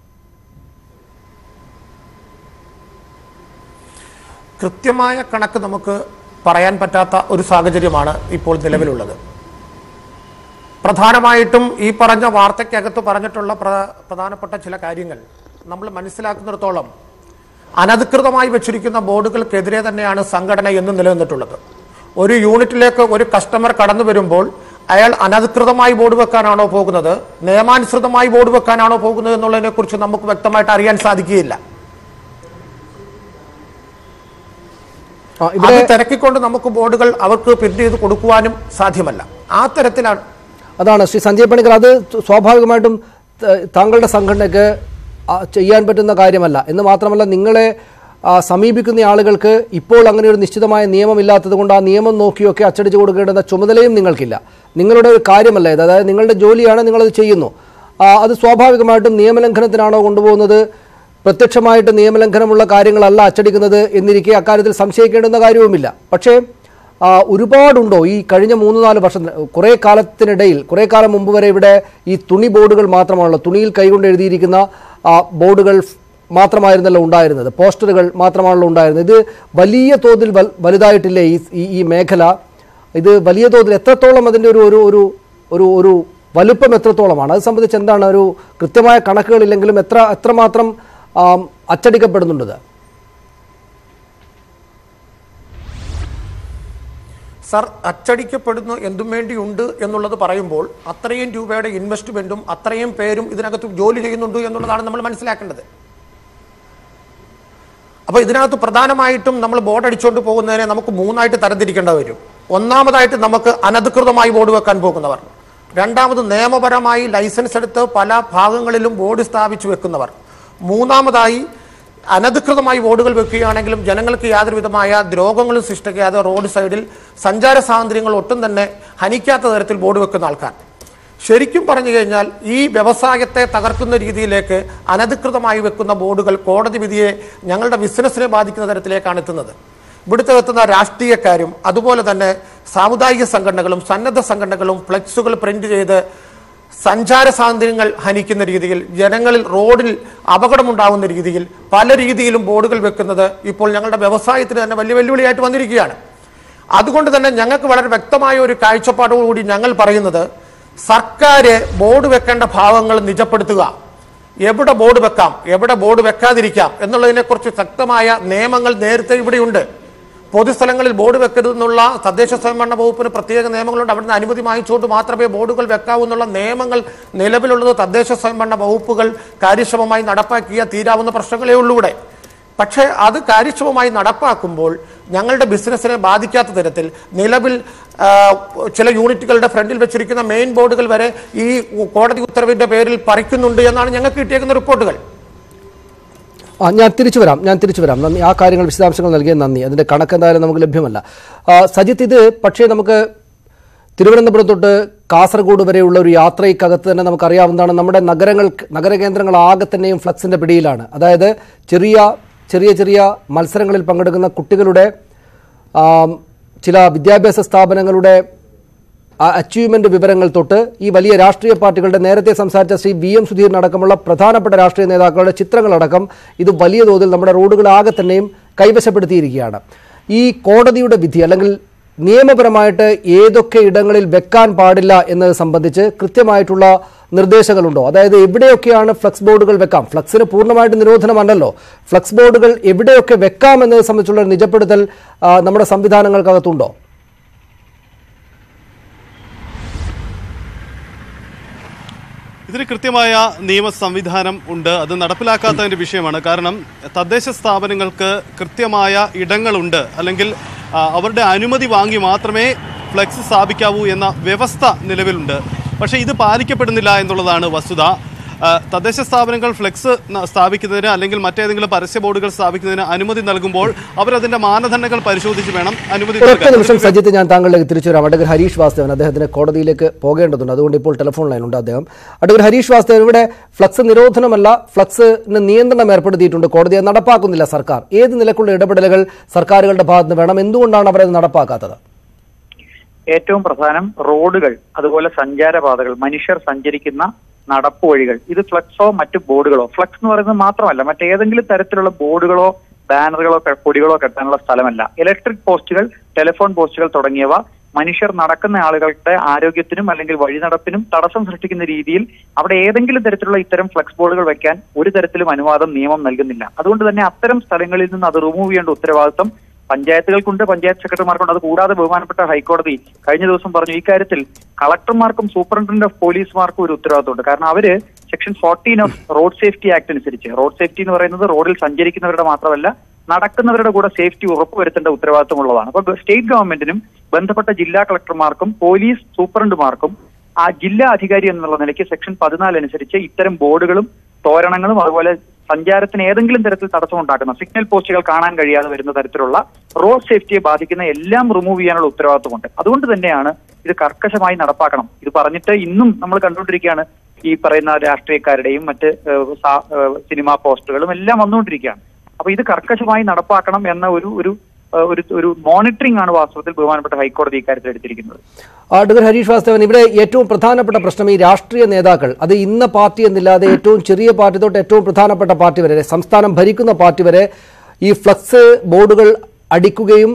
കൃത്യമായ കണക്ക് നമുക്ക് പറയാൻ പറ്റാത്ത ഒരു സാഹചര്യമാണ് ഇപ്പോൾ നിലവിലുള്ളത് പ്രധാനമായിട്ടും ഈ പറഞ്ഞ വാർത്തയ്ക്കകത്ത് പറഞ്ഞിട്ടുള്ള പ്ര- പ്രധാനപ്പെട്ട ചില കാര്യങ്ങൾ നമ്മൾ മനസ്സിലാക്കുന്നിടത്തോളം അനധികൃതമായി വെച്ചിരിക്കുന്ന ബോർഡുകൾക്കെതിരെ തന്നെയാണ് സംഘടന എന്നും നിലനിന്നിട്ടുള്ളത് ഒരു യൂണിറ്റിലേക്ക് ഒരു കസ്റ്റമർ കടന്നു വരുമ്പോൾ അയാൾ അനധികൃതമായി ബോർഡ് വെക്കാനാണോ പോകുന്നത് നിയമാനുസൃതമായി ബോർഡ് വെക്കാനാണോ പോകുന്നത് എന്നുള്ളതിനെ കുറിച്ച് നമുക്ക് വ്യക്തമായിട്ട് അറിയാൻ സാധിക്കുകയില്ല ആ, അത് തിരക്കിക്കൊണ്ട് നമുക്ക് ബോർഡുകൾ അവർക്ക് പ്രിന്റ് ചെയ്ത് കൊടുക്കുവാനും സാധ്യമല്ല ആ തരത്തിലാണ് അതാണ് ശ്രീ സഞ്ജയ് പണിക്കർ അത് സ്വാഭാവികമായിട്ടും ത- താങ്കളുടെ സംഘടനയ്ക്ക് ആ, ചെയ്യാൻ പറ്റുന്ന കാര്യമല്ല എന്ന് മാത്രമല്ല നിങ്ങളെ ആ, സമീപിക്കുന്ന ആളുകൾക്ക് ഇപ്പോൾ അങ്ങനെ ഒരു നിശ്ചിതമായ നിയമമില്ലാത്തത് കൊണ്ട് ആ നിയമം നോക്കിയൊക്കെ അച്ചടിച്ചു കൊടുക്കേണ്ടുന്ന ചുമതലയും നിങ്ങൾക്കില്ല നിങ്ങളുടെ ഒരു കാര്യമല്ല ഇത് അതായത് നിങ്ങളുടെ ജോലിയാണ് നിങ്ങളത് ചെയ്യുന്നു ആ, അത് സ്വാഭാവികമായിട്ടും നിയമലംഘനത്തിനാണോ കൊണ്ടുപോകുന്നത് പ്രത്യക്ഷമായിട്ട് നിയമലംഘനമുള്ള കാര്യങ്ങളല്ല അച്ചടിക്കുന്നത് എന്നിരിക്കെ അക്കാര്യത്തിൽ സംശയിക്കേണ്ടുന്ന കാര്യവുമില്ല പക്ഷേ ആ, ഒരുപാടുണ്ടോ ഈ കഴിഞ്ഞ മൂന്ന് നാല് വർഷം കുറേ കാലത്തിനിടയിൽ കുറേ കാലം മുമ്പ് വരെ ഇവിടെ ഈ തുണി ബോർഡുകൾ മാത്രമാണല്ലോ തുണിയിൽ കൈകൊണ്ട് എഴുതിയിരിക്കുന്ന ആ, ബോർഡുകൾ മാത്രമായിരുന്നല്ലോ ഉണ്ടായിരുന്നത് പോസ്റ്ററുകൾ മാത്രമാണല്ലോ ഉണ്ടായിരുന്നത് ഇത് വലിയ തോതിൽ വൽ- വലുതായിട്ടില്ലേ ഈ ഈ- ഈ മേഖല ഇത് വലിയ തോതിൽ എത്രത്തോളം അതിൻ്റെ ഒരു ഒരു ഒരു ഒരു ഒരു വലുപ്പം എത്രത്തോളമാണ് അത് സംബന്ധിച്ച് എന്താണ് ഒരു കൃത്യമായ കണക്കുകളില്ലെങ്കിലും എത്ര എത്രമാത്രം ആം, അച്ചടിക്കപ്പെടുന്നുണ്ടത് സർ അച്ചടിക്കപ്പെടുന്നു എന്തും വേണ്ടിയുണ്ട് എന്നുള്ളത് പറയുമ്പോൾ അത്രയും രൂപയുടെ ഇൻവെസ്റ്റ്മെന്റും അത്രയും പേരും ഇതിനകത്ത് ജോലി ചെയ്യുന്നുണ്ട് എന്നുള്ളതാണ് നമ്മൾ മനസ്സിലാക്കേണ്ടത് അപ്പോൾ ഇതിനകത്ത് പ്രധാനമായിട്ടും നമ്മൾ ബോർഡ് അടിച്ചുകൊണ്ട് പോകുന്നതിനെ നമുക്ക് മൂന്നായിട്ട് തരംതിരിക്കേണ്ടി വരും ഒന്നാമതായിട്ട് നമുക്ക് അനധികൃതമായി ബോർഡ് വെക്കാൻ പോകുന്നവർ രണ്ടാമത് നിയമപരമായി ലൈസൻസ് എടുത്ത് പല ഭാഗങ്ങളിലും ബോർഡ് സ്ഥാപിച്ചു വെക്കുന്നവർ മൂന്നാമതായി അനധികൃതമായി ബോർഡുകൾ വെക്കുകയാണെങ്കിലും ജനങ്ങൾക്ക് യാതൊരു വിധമായ ദ്രോഹങ്ങളും സൃഷ്ടിക്കാതെ റോഡ് സൈഡിൽ സഞ്ചാര സ്വാതന്ത്ര്യങ്ങൾ ഒട്ടും തന്നെ ഹനിക്കാത്ത തരത്തിൽ ബോർഡ് വെക്കുന്ന ആൾക്കാർ ശരിക്കും പറഞ്ഞു കഴിഞ്ഞാൽ ഈ വ്യവസായത്തെ തകർക്കുന്ന രീതിയിലേക്ക് അനധികൃതമായി വെക്കുന്ന ബോർഡുകൾ കോടതി വിധിയെ ഞങ്ങളുടെ ബിസിനസ്സിനെ ബാധിക്കുന്ന തരത്തിലേക്കാണ് എത്തുന്നത് ഇവിടുത്തെ എത്തുന്ന രാഷ്ട്രീയക്കാരും അതുപോലെ തന്നെ സാമുദായിക സംഘടനകളും സന്നദ്ധ സംഘടനകളും ഫ്ലെക്സുകൾ പ്രിന്റ് ചെയ്ത് സഞ്ചാര സ്വാതന്ത്ര്യങ്ങൾ ഹനിക്കുന്ന രീതിയിൽ ജനങ്ങളിൽ റോഡിൽ അപകടമുണ്ടാകുന്ന രീതിയിൽ പല രീതിയിലും ബോർഡുകൾ വെക്കുന്നത് ഇപ്പോൾ ഞങ്ങളുടെ വ്യവസായത്തിന് തന്നെ വലിയ വെല്ലുവിളിയായിട്ട് വന്നിരിക്കുകയാണ് അതുകൊണ്ട് തന്നെ ഞങ്ങൾക്ക് വളരെ വ്യക്തമായ ഒരു കാഴ്ചപ്പാടോടുകൂടി ഞങ്ങൾ പറയുന്നത് സർക്കാർ ബോർഡ് വെക്കേണ്ട ഭാവങ്ങൾ നിജപ്പെടുത്തുക എവിടെ ബോർഡ് വെക്കാം എവിടെ ബോർഡ് വെക്കാതിരിക്കാം എന്നുള്ളതിനെക്കുറിച്ച് ശക്തമായ നിയമങ്ങൾ നേരത്തെ ഇവിടെയുണ്ട് പൊതുസ്ഥലങ്ങളിൽ ബോർഡ് വെക്കരുതെന്നുള്ള തദ്ദേശ സ്വയംഭരണ വകുപ്പിന് പ്രത്യേക നിയമങ്ങളുണ്ട് അവിടുന്ന് അനുമതി വാങ്ങിച്ചുകൊണ്ട് മാത്രമേ ബോർഡുകൾ വെക്കാവൂ എന്നുള്ള നിയമങ്ങൾ നിലവിലുള്ളത് തദ്ദേശ സ്വയംഭരണ വകുപ്പുകൾ കാര്യക്ഷമമായി നടപ്പാക്കിയ തീരാവുന്ന പ്രശ്നങ്ങളേ ഉള്ളൂ ഇവിടെ പക്ഷേ അത് കാര്യക്ഷമമായി നടപ്പാക്കുമ്പോൾ ഞങ്ങളുടെ ബിസിനസ്സിനെ ബാധിക്കാത്ത തരത്തിൽ നിലവിൽ ആ, ചില യൂണിറ്റുകളുടെ ഫ്രണ്ടിൽ വെച്ചിരിക്കുന്ന മെയിൻ ബോർഡുകൾ വരെ ഈ കോടതി ഉത്തരവിന്റെ പേരിൽ പറിക്കുന്നുണ്ട് എന്നാണ് ഞങ്ങൾക്ക് കിട്ടിയേക്കുന്ന റിപ്പോർട്ടുകൾ ആ ഞാൻ തിരിച്ചു വരാം ഞാൻ തിരിച്ചു വരാം നന്ദി ആ കാര്യങ്ങൾ വിശദാംശങ്ങൾ നൽകിയ നന്ദി അതിന്റെ കണക്ക് എന്തായാലും നമുക്ക് ലഭ്യമല്ല ആ, സജിത്ത് ഇത് പക്ഷേ നമുക്ക് തിരുവനന്തപുരം തൊട്ട് കാസർഗോഡ് വരെയുള്ള ഒരു യാത്രയ്ക്കകത്ത് തന്നെ നമുക്കറിയാവുന്നതാണ് നമ്മുടെ നഗരങ്ങൾ നഗരകേന്ദ്രങ്ങൾ ആകെ തന്നെയും ഫ്ലക്സിന്റെ പിടിയിലാണ് അതായത് ചെറിയ ചെറിയ ചെറിയ മത്സരങ്ങളിൽ പങ്കെടുക്കുന്ന കുട്ടികളുടെ ആം, ചില വിദ്യാഭ്യാസ സ്ഥാപനങ്ങളുടെ അച്ചീവ്മെന്റ് വിവരങ്ങൾ തൊട്ട് ഈ വലിയ രാഷ്ട്രീയ പാർട്ടികളുടെ നേരത്തെ സംസാരിച്ച ശ്രീ വി എം സുധീറിനടക്കമുള്ള പ്രധാനപ്പെട്ട രാഷ്ട്രീയ നേതാക്കളുടെ ചിത്രങ്ങളടക്കം ഇത് വലിയ തോതിൽ നമ്മുടെ റോഡുകളാകെ തന്നെയും കൈവശപ്പെടുത്തിയിരിക്കുകയാണ് ഈ കോടതിയുടെ വിധി അല്ലെങ്കിൽ നിയമപരമായിട്ട് ഏതൊക്കെ ഇടങ്ങളിൽ വെക്കാൻ പാടില്ല എന്നത് സംബന്ധിച്ച് കൃത്യമായിട്ടുള്ള നിർദ്ദേശങ്ങളുണ്ടോ അതായത് എവിടെയൊക്കെയാണ് ഫ്ലക്സ് ബോർഡുകൾ വെക്കാം ഫ്ലക്സിന് പൂർണ്ണമായിട്ട് നിരോധനമല്ലല്ലോ ഫ്ലക്സ് ബോർഡുകൾ എവിടെയൊക്കെ വെക്കാം എന്നത് സംബന്ധിച്ചുള്ള ഒരു നിജപ്പെടുത്തൽ ആ, നമ്മുടെ സംവിധാനങ്ങൾക്കകത്തുണ്ടോ ഇതിന് കൃത്യമായ നിയമ സംവിധാനം ഉണ്ട് അത് നടപ്പിലാക്കാത്തതിന്റെ വിഷയമാണ് കാരണം തദ്ദേശ സ്ഥാപനങ്ങൾക്ക് കൃത്യമായ ഇടങ്ങളുണ്ട് അല്ലെങ്കിൽ ആ, അവരുടെ അനുമതി വാങ്ങി മാത്രമേ ഫ്ലെക്സ് സ്ഥാപിക്കാവൂ എന്ന വ്യവസ്ഥ നിലവിലുണ്ട് പക്ഷേ ഇത് പാലിക്കപ്പെടുന്നില്ല എന്നുള്ളതാണ് വസ്തുത ആ, തദ്ദേശ സ്ഥാപനങ്ങൾ ഫ്ലെക്സ് ന- സ്ഥാപിക്കുന്നതിന് അല്ലെങ്കിൽ മറ്റേതെങ്കിലും പരസ്യ ബോർഡുകൾ സ്ഥാപിക്കുന്നതിന് അനുമതി നൽകുമ്പോൾ അവരതിന്റെ മാനദണ്ഡങ്ങൾ പരിശോധിച്ച് വേണം അനുമതി ഒരൊറ്റ നൽകാൻ നിമിഷം സജിത്ത് ഞാൻ താങ്കളിലേക്ക് തിരിച്ചു വരാം അഡ്വക്കർ ഹരീഷ് വാസ്തവൻ അദ്ദേഹത്തിന് കോടതിയിലേക്ക് പോകേണ്ടതുണ്ട് അതുകൊണ്ട് ഇപ്പോൾ ടെലിഫോൺ ലൈനുണ്ട് അദ്ദേഹം അഡ്വക്കർ ഹരീഷ് വാസ്തവൻ ഇവിടെ ഫ്ലക്സ് നിരോധനമല്ല ഫ്ലക്സിന് നിയന്ത്രണം ഏർപ്പെടുത്തിയിട്ടുണ്ട് കോടതി അത് നടപ്പാക്കുന്നില്ല സർക്കാർ ഏത് നിലക്കുള്ള ഇടപെടലുകൾ സർക്കാരുകളുടെ ഭാഗത്ത് നിന്ന് വേണം എന്തുകൊണ്ടാണ് അവരത് നടപ്പാക്കാത്തത് ഏറ്റവും പ്രധാനം റോഡുകൾ അതുപോലെ സഞ്ചാരപാതകൾ മനുഷ്യർ സഞ്ചരിക്കുന്ന നടപ്പ് വഴികൾ ഇത് ഫ്ലക്സോ മറ്റു ബോർഡുകളോ ഫ്ലക്സ് എന്ന് പറയുന്നത് മാത്രമല്ല മറ്റേതെങ്കിലും തരത്തിലുള്ള ബോർഡുകളോ ബാനറുകളോ ക- കൊടികളോ കെട്ടാനുള്ള സ്ഥലമല്ല ഇലക്ട്രിക് പോസ്റ്റുകൾ ടെലിഫോൺ പോസ്റ്റുകൾ തുടങ്ങിയവ മനുഷ്യർ നടക്കുന്ന ആളുകളുടെ ആരോഗ്യത്തിനും അല്ലെങ്കിൽ വഴിനടപ്പിനും തടസ്സം സൃഷ്ടിക്കുന്ന രീതിയിൽ അവിടെ ഏതെങ്കിലും തരത്തിലുള്ള ഇത്തരം ഫ്ലക്സ് ബോർഡുകൾ വെക്കാൻ ഒരു തരത്തിലും അനുവാദം നിയമം നൽകുന്നില്ല അതുകൊണ്ട് തന്നെ അത്തരം സ്ഥലങ്ങളിൽ നിന്ന് അത് റിമൂവ് ചെയ്യേണ്ട ഉത്തരവാദിത്വം പഞ്ചായത്തുകൾക്കുണ്ട് പഞ്ചായത്ത് സെക്രട്ടറിമാർക്കുണ്ട് അത് കൂടാതെ ബഹുമാനപ്പെട്ട ഹൈക്കോടതി കഴിഞ്ഞ ദിവസം പറഞ്ഞു ഇക്കാര്യത്തിൽ കളക്ടർമാർക്കും സൂപ്രണ്ടന്റ് ഓഫ് പോലീസുമാർക്കും ഒരു ഉത്തരവാദിത്തമുണ്ട് കാരണം അവര് section fourteen of road safety act അനുസരിച്ച് റോഡ് സേഫ്റ്റി എന്ന് പറയുന്നത് റോഡിൽ സഞ്ചരിക്കുന്നവരുടെ മാത്രമല്ല നടക്കുന്നവരുടെ കൂടെ സേഫ്റ്റി ഉറപ്പുവരുത്തേണ്ട ഉത്തരവാദിത്തമുള്ളതാണ് അപ്പൊ സ്റ്റേറ്റ് ഗവൺമെന്റിനും ബന്ധപ്പെട്ട ജില്ലാ കളക്ടർമാർക്കും പോലീസ് സൂപ്രണ്ടുമാർക്കും ആ ജില്ലാ അധികാരി എന്നുള്ള നിലയ്ക്ക് സെക്ഷൻ പതിനാല് അനുസരിച്ച് ഇത്തരം ബോർഡുകളും തോരണങ്ങളും അതുപോലെ സഞ്ചാരത്തിന് ഏതെങ്കിലും തരത്തിൽ തടസ്സം ഉണ്ടാക്കുന്ന സിഗ്നൽ പോസ്റ്റുകൾ കാണാൻ കഴിയാതെ വരുന്ന തരത്തിലുള്ള റോഡ് സേഫ്റ്റിയെ ബാധിക്കുന്ന എല്ലാം റിമൂവ് ചെയ്യാനുള്ള ഉത്തരവാദിത്വമുണ്ട് അതുകൊണ്ട് തന്നെയാണ് ഇത് കർക്കശമായി നടപ്പാക്കണം ഇത് പറഞ്ഞിട്ട് ഇന്നും നമ്മൾ കണ്ടുകൊണ്ടിരിക്കുകയാണ് ഈ പറയുന്ന രാഷ്ട്രീയക്കാരുടെയും മറ്റ് ഏഹ്, സാ- ഏഹ്, സിനിമാ പോസ്റ്ററുകളും എല്ലാം വന്നുകൊണ്ടിരിക്കുകയാണ് അപ്പൊ ഇത് കർക്കശമായി നടപ്പാക്കണം എന്ന ഒരു ഒരു ഏഹ്, ഒരു ഒരു മോണിറ്ററിംഗ് ആണ് വാസ്തവത്തിൽ ബഹുമാനപ്പെട്ട ഹൈക്കോടതി ഇക്കാര്യത്തിൽ എടുത്തിരിക്കുന്നത് അഡ്വക്കർ ഹരീഷ് വാസ്തവൻ ഇവിടെ ഏറ്റവും പ്രധാനപ്പെട്ട പ്രശ്നം ഈ രാഷ്ട്രീയ നേതാക്കൾ അത് ഇന്ന പാർട്ടി എന്നില്ലാതെ ഏറ്റവും ചെറിയ പാർട്ടി തൊട്ട് ഏറ്റവും പ്രധാനപ്പെട്ട പാർട്ടി വരെ സംസ്ഥാനം ഭരിക്കുന്ന പാർട്ടി വരെ ഈ ഫ്ലക്സ് ബോർഡുകൾ അടിക്കുകയും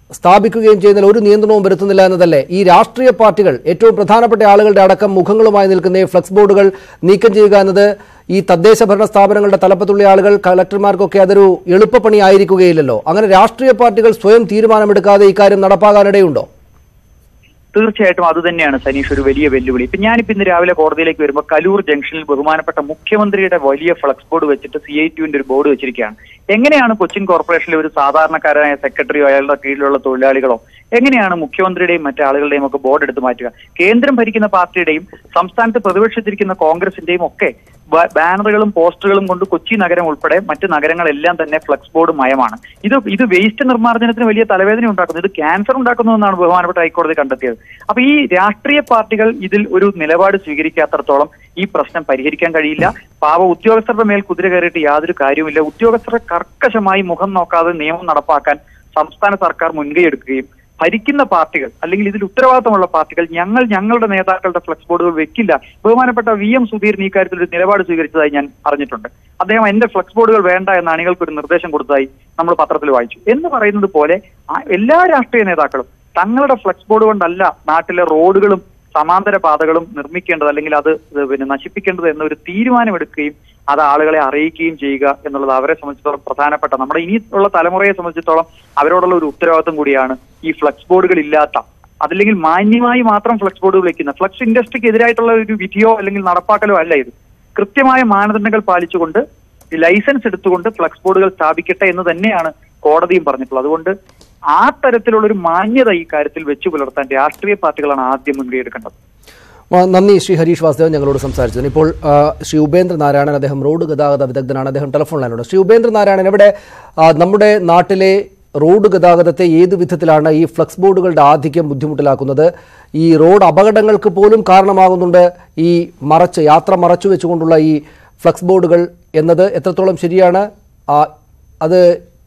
സ്ഥാപിക്കുകയും ചെയ്യുന്നതിൽ ഒരു നിയന്ത്രണവും വരുത്തുന്നില്ല എന്നതല്ലേ ഈ രാഷ്ട്രീയ പാർട്ടികൾ ഏറ്റവും പ്രധാനപ്പെട്ട ആളുകളുടെ അടക്കം മുഖങ്ങളുമായി നിൽക്കുന്ന ഈ ഫ്ലക്സ് ബോർഡുകൾ നീക്കം ചെയ്യുക എന്നത് ഈ തദ്ദേശ ഭരണ സ്ഥാപനങ്ങളുടെ തലപ്പത്തുള്ള ആളുകൾ കളക്ടർമാർക്കൊക്കെ അതൊരു എളുപ്പപ്പണി ആയിരിക്കുകയില്ലല്ലോ അങ്ങനെ രാഷ്ട്രീയ പാർട്ടികൾ സ്വയം തീരുമാനമെടുക്കാതെ ഇക്കാര്യം നടപ്പാകാനിടയുണ്ടോ തീർച്ചയായിട്ടും അത് തന്നെയാണ് സനീഷ് ഒരു വലിയ വെല്ലുവിളി ഇപ്പൊ ഞാനിപ്പോ ഇന്ന് രാവിലെ കോടതിയിലേക്ക് വരുമ്പോൾ കലൂർ ജംഗ്ഷനിൽ ബഹുമാനപ്പെട്ട മുഖ്യമന്ത്രിയുടെ വലിയ ഫ്ലക്സ് ബോർഡ് വെച്ചിട്ട് സി ഐ ടുവിന്റെ ഒരു ബോർഡ് വെച്ചിരിക്കുകയാണ് എങ്ങനെയാണ് കൊച്ചിൻ കോർപ്പറേഷനിലെ ഒരു സാധാരണക്കാരായ സെക്രട്ടറിയോ അയാളുടെ കീഴിലുള്ള തൊഴിലാളികളോ എങ്ങനെയാണ് മുഖ്യമന്ത്രിയുടെയും മറ്റു ആളുകളുടെയും ഒക്കെ ബോർഡ് എടുത്ത് മാറ്റുക കേന്ദ്രം ഭരിക്കുന്ന പാർട്ടിയുടെയും സംസ്ഥാനത്ത് പ്രതിപക്ഷത്തിരിക്കുന്ന കോൺഗ്രസിന്റെയും ഒക്കെ ബ- ബാനറുകളും പോസ്റ്ററുകളും കൊണ്ട് കൊച്ചി നഗരം ഉൾപ്പെടെ മറ്റ് നഗരങ്ങളെല്ലാം തന്നെ ഫ്ലക്സ് ബോർഡ് മയമാണ് ഇത് ഇത് വേസ്റ്റ് നിർമ്മാർജ്ജനത്തിന് വലിയ തലവേദന ഉണ്ടാക്കുന്നു ഇത് ക്യാൻസർ ഉണ്ടാക്കുന്നു എന്നാണ് ബഹുമാനപ്പെട്ട ഹൈക്കോടതി കണ്ടെത്തിയത് അപ്പൊ ഈ രാഷ്ട്രീയ പാർട്ടികൾ ഇതിൽ ഒരു നിലപാട് സ്വീകരിക്കാത്തടത്തോളം ഈ പ്രശ്നം പരിഹരിക്കാൻ കഴിയില്ല പാവ ഉദ്യോഗസ്ഥരുടെ മേൽ കുതിര കയറിയിട്ട് യാതൊരു കാര്യവുമില്ല ഉദ്യോഗസ്ഥരെ കർക്കശമായി മുഖം നോക്കാതെ നിയമം നടപ്പാക്കാൻ സംസ്ഥാന സർക്കാർ മുൻകൈ എടുക്കുകയും ഭരിക്കുന്ന പാർട്ടികൾ അല്ലെങ്കിൽ ഇതിൽ ഉത്തരവാദിത്തമുള്ള പാർട്ടികൾ ഞങ്ങൾ ഞങ്ങളുടെ നേതാക്കളുടെ ഫ്ലക്സ് ബോർഡുകൾ വെക്കില്ല ബഹുമാനപ്പെട്ട വി എം സുധീരൻ ഈ കാര്യത്തിൽ ഒരു നിലപാട് സ്വീകരിച്ചതായി ഞാൻ അറിഞ്ഞിട്ടുണ്ട് അദ്ദേഹം എന്റെ ഫ്ലക്സ് ബോർഡുകൾ വേണ്ട എന്ന അണികൾക്ക് ഒരു നിർദ്ദേശം കൊടുത്തതായി നമ്മൾ പത്രത്തിൽ വായിച്ചു എന്ന് പറയുന്നത് പോലെ ആ എല്ലാ രാഷ്ട്രീയ നേതാക്കളും തങ്ങളുടെ ഫ്ലക്സ് ബോർഡ് കൊണ്ടല്ല നാട്ടിലെ റോഡുകളും സമാന്തര പാതകളും നിർമ്മിക്കേണ്ടത് അല്ലെങ്കിൽ അത് ഇത് പിന്നെ നശിപ്പിക്കേണ്ടത് എന്നൊരു തീരുമാനമെടുക്കുകയും അത് ആളുകളെ അറിയിക്കുകയും ചെയ്യുക എന്നുള്ളത് അവരെ സംബന്ധിച്ചിടത്തോളം പ്രധാനപ്പെട്ട നമ്മുടെ ഇനിയുള്ള തലമുറയെ സംബന്ധിച്ചിടത്തോളം അവരോടുള്ള ഒരു ഉത്തരവാദിത്വം കൂടിയാണ് ഈ ഫ്ലക്സ് ബോർഡുകൾ ഇല്ലാത്ത അതല്ലെങ്കിൽ മാന്യമായി മാത്രം ഫ്ലക്സ് ബോർഡുകൾ വെക്കുന്ന ഫ്ലക്സ് ഇൻഡസ്ട്രിക്ക് എതിരായിട്ടുള്ള ഒരു വിധിയോ അല്ലെങ്കിൽ നടപ്പാക്കലോ അല്ല ഇത് കൃത്യമായ മാനദണ്ഡങ്ങൾ പാലിച്ചുകൊണ്ട് ഈ ലൈസൻസ് എടുത്തുകൊണ്ട് ഫ്ലക്സ് ബോർഡുകൾ സ്ഥാപിക്കട്ടെ എന്ന് തന്നെയാണ് കോടതിയും പറഞ്ഞിട്ടുള്ളത് അതുകൊണ്ട് ആ തരത്തിലുള്ള ഒരു മാന്യത ഈ കാര്യത്തിൽ വെച്ചു പുലർത്താൻ രാഷ്ട്രീയ പാർട്ടികളാണ് ആദ്യം മുൻകൈ എടുക്കേണ്ടത് ആ, നന്ദി ശ്രീ ഹരീഷ് വാസുദേവൻ ഞങ്ങളോട് സംസാരിച്ചതിന് ഇപ്പോൾ ആ, ശ്രീ ഉപേന്ദ്ര നാരായണൻ അദ്ദേഹം റോഡ് ഗതാഗത വിദഗ്ധനാണ് അദ്ദേഹം ടെലിഫോൺ ലൈനുണ്ട് ശ്രീ ഉപേന്ദ്ര നാരായണൻ ഇവിടെ ആ, നമ്മുടെ നാട്ടിലെ റോഡ് ഗതാഗതത്തെ ഏത് വിധത്തിലാണ് ഈ ഫ്ലക്സ് ബോർഡുകളുടെ ആധിക്യം ബുദ്ധിമുട്ടിലാക്കുന്നത് ഈ റോഡ് അപകടങ്ങൾക്ക് പോലും കാരണമാകുന്നുണ്ട് ഈ മറച്ച് യാത്ര മറച്ചു വെച്ചുകൊണ്ടുള്ള ഈ ഫ്ലക്സ് ബോർഡുകൾ എന്നത് എത്രത്തോളം ശരിയാണ് ആ, അത്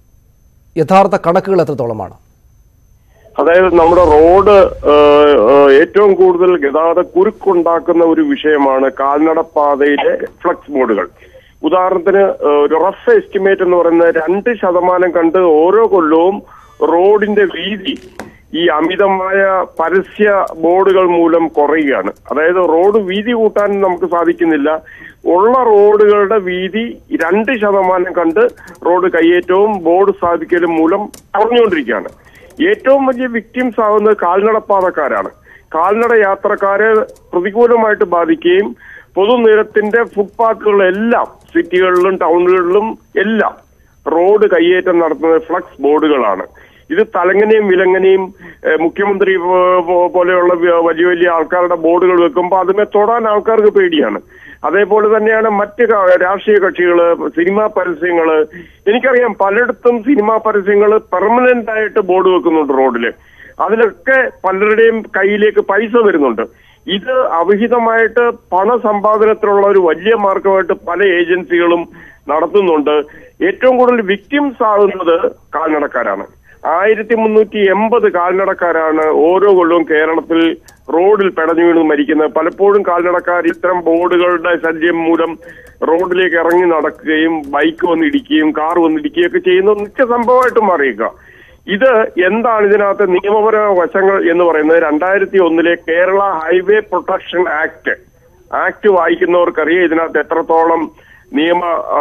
യഥാർത്ഥ കണക്കുകൾ എത്രത്തോളമാണ് അതായത് നമ്മുടെ റോഡ് ഏഹ്, ഏഹ്, ഏറ്റവും കൂടുതൽ ഗതാഗത കുരുക്കുണ്ടാക്കുന്ന ഒരു വിഷയമാണ് കാൽനടപ്പാതയിലെ ഫ്ലക്സ് ബോർഡുകൾ ഉദാഹരണത്തിന് ഏഹ്, ഒരു റഫ് എസ്റ്റിമേറ്റ് എന്ന് പറയുന്നത് രണ്ട് ശതമാനം കണ്ട് ഓരോ കൊല്ലവും റോഡിന്റെ വീതി ഈ അമിതമായ പരസ്യ ബോർഡുകൾ മൂലം കുറയുകയാണ് അതായത് റോഡ് വീതി കൂട്ടാൻ നമുക്ക് സാധിക്കുന്നില്ല ഉള്ള റോഡുകളുടെ വീതി രണ്ട് ശതമാനം കണ്ട് റോഡ് കയ്യേറ്റവും ബോർഡ് സ്ഥാപിക്കലും മൂലം കുറഞ്ഞുകൊണ്ടിരിക്കുകയാണ് ഏറ്റവും വലിയ വിക്ടിംസ് ആവുന്നത് കാൽനടപ്പാതക്കാരാണ് കാൽനട യാത്രക്കാരെ പ്രതികൂലമായിട്ട് ബാധിക്കുകയും പൊതുനിരത്തിന്റെ ഫുട്പാത്തുകളെല്ലാം സിറ്റികളിലും ടൗണുകളിലും എല്ലാം റോഡ് കയ്യേറ്റം നടത്തുന്നത് ഫ്ലക്സ് ബോർഡുകളാണ് ഇത് തലങ്ങനെയും വിലങ്ങനെയും ഏഹ്, മുഖ്യമന്ത്രി പോ- പോ- പോലെയുള്ള വ- വലിയ വലിയ ആൾക്കാരുടെ ബോർഡുകൾ വെക്കുമ്പോൾ അതിനെ തൊടാൻ ആൾക്കാർക്ക് പേടിയാണ് അതേപോലെ തന്നെയാണ് മറ്റ് ക- രാഷ്ട്രീയ കക്ഷികള് സിനിമാ പരസ്യങ്ങള് എനിക്കറിയാം പലയിടത്തും സിനിമാ പരസ്യങ്ങൾ പെർമനന്റ് ആയിട്ട് ബോർഡ് വെക്കുന്നുണ്ട് റോഡില് അതിലൊക്കെ പലരുടെയും കയ്യിലേക്ക് പൈസ വരുന്നുണ്ട് ഇത് അവിഹിതമായിട്ട് പണസമ്പാദനത്തിനുള്ള ഒരു വലിയ മാർഗമായിട്ട് പല ഏജൻസികളും നടത്തുന്നുണ്ട് ഏറ്റവും കൂടുതൽ വിക്ടിംസ് ആകുന്നത് കാൽനടക്കാരാണ് ആയിരത്തി മുന്നൂറ്റി എൺപത് കാൽനടക്കാരാണ് ഓരോ കൊല്ലവും കേരളത്തിൽ റോഡിൽ പെടഞ്ഞു വീണ് മരിക്കുന്നത് പലപ്പോഴും കാൽനടക്കാർ ഇത്തരം ബോർഡുകളുടെ ശല്യം മൂലം റോഡിലേക്ക് ഇറങ്ങി നടക്കുകയും ബൈക്ക് വന്നിടിക്കുകയും കാർ വന്നിടിക്കുകയും ഒക്കെ ചെയ്യുന്നത് നിത്യസംഭവമായിട്ട് മാറിയേക്കുക ഇത് എന്താണ് ഇതിനകത്ത് നിയമപരമായ വശങ്ങൾ എന്ന് പറയുന്നത് രണ്ടായിരത്തി ഒന്നിലെ Kerala highway protection act act വായിക്കുന്നവർക്കറിയാം ഇതിനകത്ത് എത്രത്തോളം നിയമ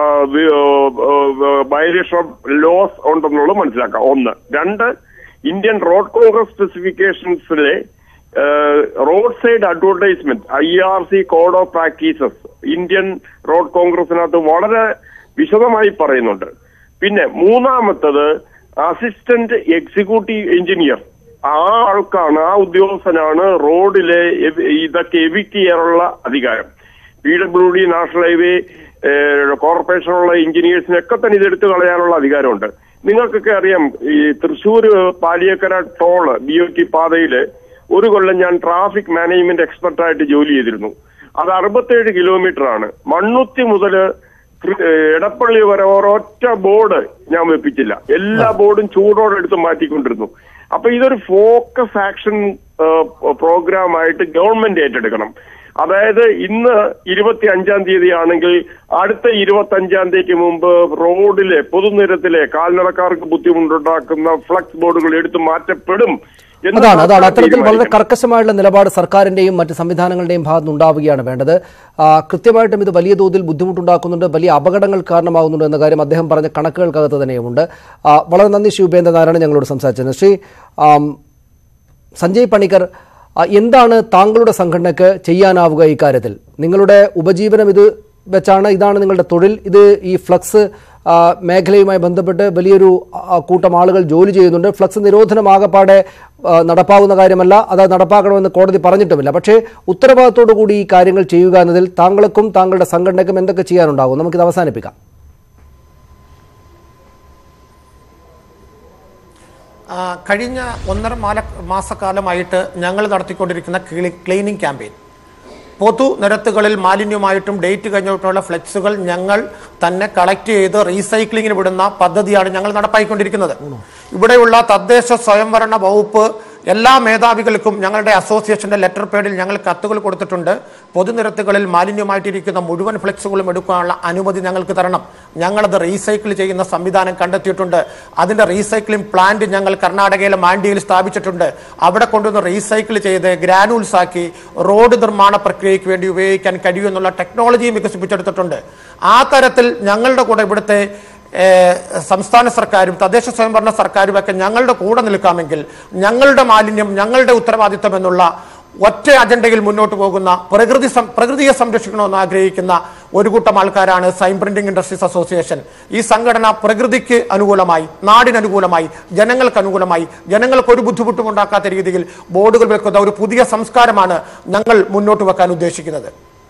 വയലേഷൻ ഓഫ് ലോസ് ഉണ്ടെന്നുള്ളത് മനസ്സിലാക്കാം ഒന്ന് രണ്ട് ഇന്ത്യൻ റോഡ് കോൺഗ്രസ് സ്പെസിഫിക്കേഷൻസിലെ road side advertisement I R C code of practices Indian road കോൺഗ്രസിനകത്ത് വളരെ വിശദമായി പറയുന്നുണ്ട് പിന്നെ മൂന്നാമത്തത് അസിസ്റ്റന്റ് എക്സിക്യൂട്ടീവ് എഞ്ചിനീയർ ആ ആൾക്കാണ് ആ ഉദ്യോഗസ്ഥനാണ് റോഡിലെ എവി- ഇതൊക്കെ എവിക്ട് ചെയ്യാനുള്ള അധികാരം P W D national highway ഏഹ്, കോർപ്പറേഷനുള്ള എഞ്ചിനീയേഴ്സിനൊക്കെ തന്നെ ഇതെടുത്ത് കളയാനുള്ള അധികാരമുണ്ട് നിങ്ങൾക്കൊക്കെ അറിയാം ഈ Thrissur Paliyekkara toll B O T പാതയില് ഒരു കൊല്ലം ഞാൻ ട്രാഫിക് മാനേജ്മെന്റ് എക്സ്പെർട്ടായിട്ട് ജോലി ചെയ്തിരുന്നു അത് അറുപത്തേഴ് കിലോമീറ്റർ ആണ് മണ്ണുത്തി മുതൽ എടപ്പള്ളി വരെ ഒരൊറ്റ ബോർഡ് ഞാൻ വെപ്പിച്ചില്ല എല്ലാ ബോർഡും ചൂടോടെ എടുത്ത് മാറ്റിക്കൊണ്ടിരുന്നു അപ്പൊ ഇതൊരു ഫോക്കസ് ആക്ഷൻ പ്രോഗ്രാം ആയിട്ട് ഗവൺമെന്റ് ഏറ്റെടുക്കണം അതായത് ഇന്ന് ഇരുപത്തി അഞ്ചാം തീയതി ആണെങ്കിൽ അടുത്ത ഇരുപത്തി അഞ്ചാം തീയതിക്ക് മുമ്പ് റോഡിലെ പൊതുനിരത്തിലെ കാൽനടക്കാർക്ക് ബുദ്ധിമുട്ടുണ്ടാക്കുന്ന ഫ്ലക്സ് ബോർഡുകൾ എടുത്തു മാറ്റപ്പെടും എന്ന് അതാണ് അതാണ് സർക്കാർ അത്തരത്തിൽ വളരെ തീരുമാനിക്കണം. കർക്കശമായുള്ള നിലപാട് സർക്കാരിന്റെയും മറ്റ് സംവിധാനങ്ങളുടെയും ഭാഗത്ത് ഉണ്ടാവുകയാണ് വേണ്ടത് ആ, കൃത്യമായിട്ടും ഇത് വലിയ തോതിൽ ബുദ്ധിമുട്ടുണ്ടാക്കുന്നുണ്ട് വലിയ അപകടങ്ങൾ കാരണമാകുന്നുണ്ട് എന്ന കാര്യം അദ്ദേഹം പറഞ്ഞ കണക്കുകൾക്കകത്ത് തന്നെയുമുണ്ട് ആ, വളരെ നന്ദി ശ്രീ ഉപേന്ദ്ര നാരായണൻ ഞങ്ങളോട് സംസാരിച്ചത് ശ്രീ ആം, സഞ്ജയ് പണിക്കർ ആ, എന്താണ് താങ്കളുടെ സംഘടനയ്ക്ക് ചെയ്യാനാവുക ഈ കാര്യത്തിൽ നിങ്ങളുടെ ഉപജീവനം ഇത് വെച്ചാണ് ഇതാണ് നിങ്ങളുടെ തൊഴിൽ ഇത് ഈ ഫ്ലക്സ് ആ, മേഖലയുമായി ബന്ധപ്പെട്ട് വലിയൊരു ആ, കൂട്ടം ആളുകൾ ജോലി ചെയ്യുന്നുണ്ട് ഫ്ലക്സ് നിരോധനം ആകപ്പാടെ ആ, നടപ്പാവുന്ന കാര്യമല്ല അത് നടപ്പാക്കണമെന്ന് കോടതി പറഞ്ഞിട്ടുമില്ല പക്ഷേ ഉത്തരവാദിത്തോടു കൂടി ഈ കാര്യങ്ങൾ ചെയ്യുക എന്നതിൽ താങ്കൾക്കും താങ്കളുടെ സംഘടനയ്ക്കും എന്തൊക്കെ ചെയ്യാനുണ്ടാകും നമുക്കിത് അവസാനിപ്പിക്കാം ആ, കഴിഞ്ഞ ഒന്നര മാല മാസക്കാലമായിട്ട് ഞങ്ങൾ നടത്തിക്കൊണ്ടിരിക്കുന്ന ക്ലീ- ക്ലീനിങ് ക്യാമ്പയിൻ പൊതു നിരത്തുകളിൽ മാലിന്യമായിട്ടും ഡേറ്റ് കഴിഞ്ഞിട്ടുള്ള ഫ്ലെക്സുകൾ ഞങ്ങൾ തന്നെ കളക്ട് ചെയ്ത് റീസൈക്ലിങ്ങിന് വിടുന്ന പദ്ധതിയാണ് ഞങ്ങൾ നടപ്പായിക്കൊണ്ടിരിക്കുന്നത് ഇവിടെയുള്ള തദ്ദേശ സ്വയംഭരണ വകുപ്പ് എല്ലാ മേധാവികൾക്കും ഞങ്ങളുടെ അസോസിയേഷന്റെ ലെറ്റർ പേഡിൽ ഞങ്ങൾ കത്തുകൾ കൊടുത്തിട്ടുണ്ട് പൊതുനിരത്തുകളിൽ മാലിന്യമായിട്ടിരിക്കുന്ന മുഴുവൻ ഫ്ലെക്സുകളും എടുക്കാനുള്ള അനുമതി ഞങ്ങൾക്ക് തരണം ഞങ്ങളത് റീസൈക്കിൾ ചെയ്യുന്ന സംവിധാനം കണ്ടെത്തിയിട്ടുണ്ട് അതിന്റെ റീസൈക്ലിംഗ് പ്ലാന്റ് ഞങ്ങൾ കർണാടകയിലെ മാണ്ടിയിൽ സ്ഥാപിച്ചിട്ടുണ്ട് അവിടെ കൊണ്ടുവന്ന് റീസൈക്കിൾ ചെയ്ത് ഗ്രാനൂൾസ് ആക്കി റോഡ് നിർമ്മാണ പ്രക്രിയയ്ക്ക് വേണ്ടി ഉപയോഗിക്കാൻ കഴിയുമെന്നുള്ള ടെക്നോളജിയും വികസിപ്പിച്ചെടുത്തിട്ടുണ്ട് ആ തരത്തിൽ ഞങ്ങളുടെ കൂടെ ഇവിടുത്തെ ഏഹ്, സംസ്ഥാന സർക്കാരും തദ്ദേശ സ്വയംഭരണ സർക്കാരും ഒക്കെ ഞങ്ങളുടെ കൂടെ നിൽക്കാമെങ്കിൽ ഞങ്ങളുടെ മാലിന്യം ഞങ്ങളുടെ ഉത്തരവാദിത്തം എന്നുള്ള ഒറ്റ അജണ്ടയിൽ മുന്നോട്ട് പോകുന്ന പ്രകൃതി സം- പ്രകൃതിയെ സംരക്ഷിക്കണമെന്ന് ആഗ്രഹിക്കുന്ന ഒരു കൂട്ടം ആൾക്കാരാണ് സൈൻ പ്രിന്റിംഗ് ഇൻഡസ്ട്രീസ് അസോസിയേഷൻ ഈ സംഘടന പ്രകൃതിക്ക് അനുകൂലമായി നാടിന് അനുകൂലമായി ജനങ്ങൾക്ക് അനുകൂലമായി ജനങ്ങൾക്ക് ഒരു ബുദ്ധിമുട്ടും ഉണ്ടാക്കാത്ത രീതിയിൽ ബോർഡുകൾ വെക്കുന്ന ഒരു പുതിയ സംസ്കാരമാണ് ഞങ്ങൾ മുന്നോട്ട് വെക്കാൻ ഉദ്ദേശിക്കുന്നത്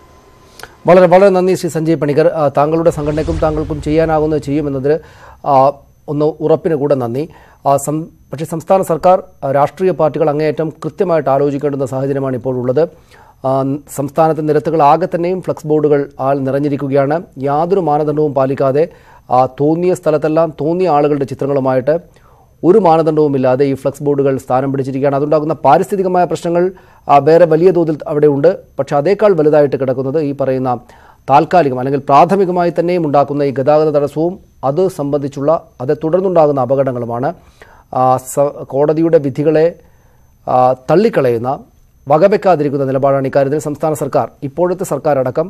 വളരെ വളരെ നന്ദി ശ്രീ സഞ്ജയ് പണിക്കർ ആ, താങ്കളുടെ സംഘടനയ്ക്കും താങ്കൾക്കും ചെയ്യാനാകുന്നത് ചെയ്യുമെന്നതിൽ ആ, ഒന്ന് ഉറപ്പിന് കൂടെ നന്ദി ആ, സം പക്ഷേ സംസ്ഥാന സർക്കാർ ആ, രാഷ്ട്രീയ പാർട്ടികൾ അങ്ങേയറ്റം കൃത്യമായിട്ട് ആലോചിക്കേണ്ടുന്ന സാഹചര്യമാണ് ഇപ്പോൾ ഉള്ളത് ആ, സംസ്ഥാനത്തെ നിരത്തുകൾ ആകെ തന്നെയും ഫ്ലക്സ് ബോർഡുകൾ ആൾ നിറഞ്ഞിരിക്കുകയാണ് യാതൊരു മാനദണ്ഡവും പാലിക്കാതെ ആ, തോന്നിയ സ്ഥലത്തെല്ലാം തോന്നിയ ആളുകളുടെ ചിത്രങ്ങളുമായിട്ട് ഒരു മാനദണ്ഡവുമില്ലാതെ ഈ ഫ്ലക്സ് ബോർഡുകൾ സ്ഥാനം പിടിച്ചിരിക്കുകയാണ് അതുണ്ടാകുന്ന പാരിസ്ഥിതികമായ പ്രശ്നങ്ങൾ ആ, വേറെ വലിയ തോതിൽ അവിടെ ഉണ്ട് പക്ഷേ അതേക്കാൾ വലുതായിട്ട് കിടക്കുന്നത് ഈ പറയുന്ന താൽക്കാലികം അല്ലെങ്കിൽ പ്രാഥമികമായി തന്നെയും ഉണ്ടാക്കുന്ന ഈ ഗതാഗത തടസ്സവും അത് സംബന്ധിച്ചുള്ള അത് തുടർന്നുണ്ടാകുന്ന അപകടങ്ങളുമാണ് ആ, സ- കോടതിയുടെ വിധികളെ ആ, തള്ളിക്കളയുന്ന വകവെക്കാതിരിക്കുന്ന നിലപാടാണ് ഇക്കാര്യത്തിൽ സംസ്ഥാന സർക്കാർ ഇപ്പോഴത്തെ സർക്കാർ അടക്കം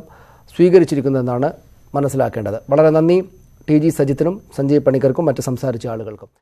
സ്വീകരിച്ചിരിക്കുന്നതെന്നാണ് മനസ്സിലാക്കേണ്ടത് വളരെ നന്ദി ടി ജി സജിത്തിനും സഞ്ജയ് പണിക്കർക്കും മറ്റ് സംസാരിച്ച ആളുകൾക്കും